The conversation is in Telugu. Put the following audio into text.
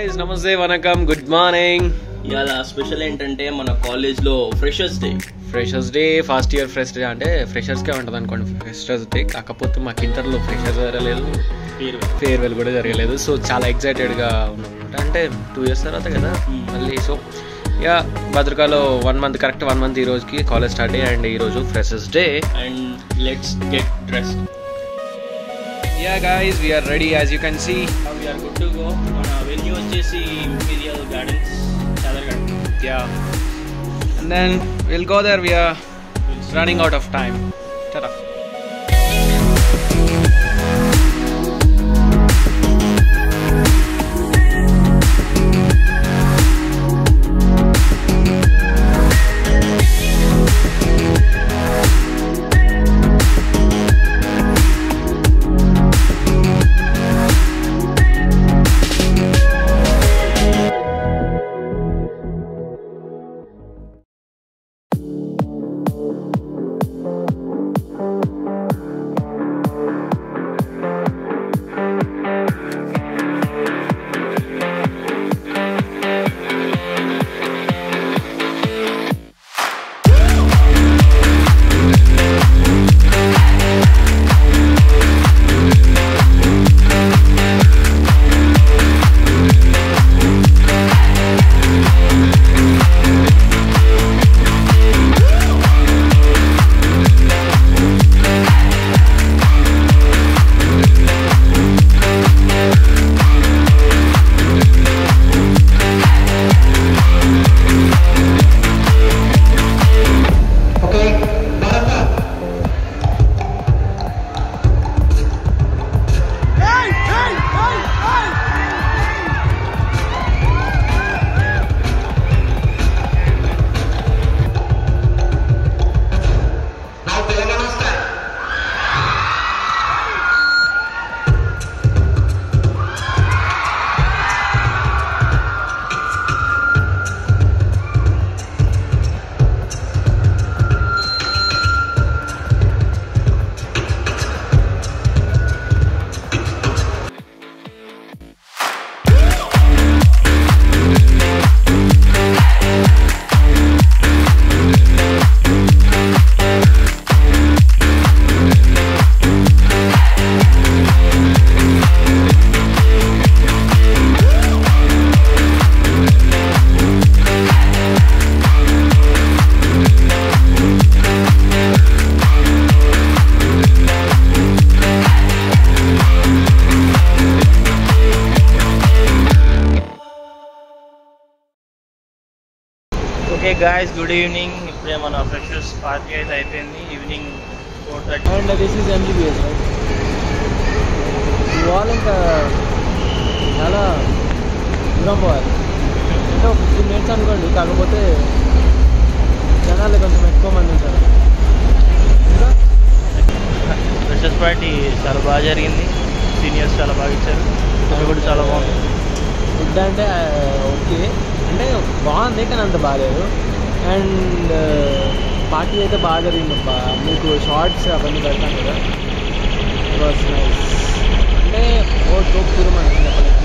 Guys namaste vanakkam good morning ఇవాళ స్పెషల్ ఏంటంటే మన కాలేజ్లో freshers day freshers day first year fresh day అంటే ఫ్రెషర్స్కే ఉంటుంది అనుకోండి ఫ్రెషర్స్ డే కాకపోతే మాకు ఇంటర్లో ఫ్రెషర్స్ జరగలేదు ఫేర్వెల్ కూడా జరగలేదు సో చాలా ఎక్సైటెడ్గా ఉన్నాం అనమాట అంటే టూ ఇయర్స్ తర్వాత కదా Hmm. మళ్ళీ సో యా భద్రకాలో one month correct one month ఈ రోజుకి కాలేజ్ స్టార్ట్ డే అండ్ ఈ రోజు freshers day and let's get dress ya guys we're ready as you can see we're good to go మన వెన్యూ వచ్చేసి imperial gardens Chaderghat ya and then will go there we're running out of time టరా ఓకే గాయస్ గుడ్ ఈవినింగ్ ఇప్పుడే మన ఫ్రెషర్స్ పార్టీ అయితే అయిపోయింది evening four thirty and this is MBBS right ఇవాళ ఇంకా చాలా దూరం పోవాలి అంటే ఒక ఫిఫ్టీన్ మినిట్స్ అనుకోండి కాకపోతే జనాలు కొంచెం ఎక్కువ మంది ఉంటారు ఇంకా ఫ్రెషర్స్ పార్టీ చాలా బాగా జరిగింది సీనియర్స్ చాలా బాగా ఇచ్చారు అది కూడా చాలా బాగుంది ఫుడ్ అంటే ఓకే అంటే బాగుంది కానీ అంత బాగాలేదు అండ్ పార్టీ అయితే బాగా జరిగింది అబ్బా మీకు షార్ట్స్ అవన్నీ పెడతాను కదా వాస్ నైస్ అంటే ఓ తోపు మనం చెప్పలేదు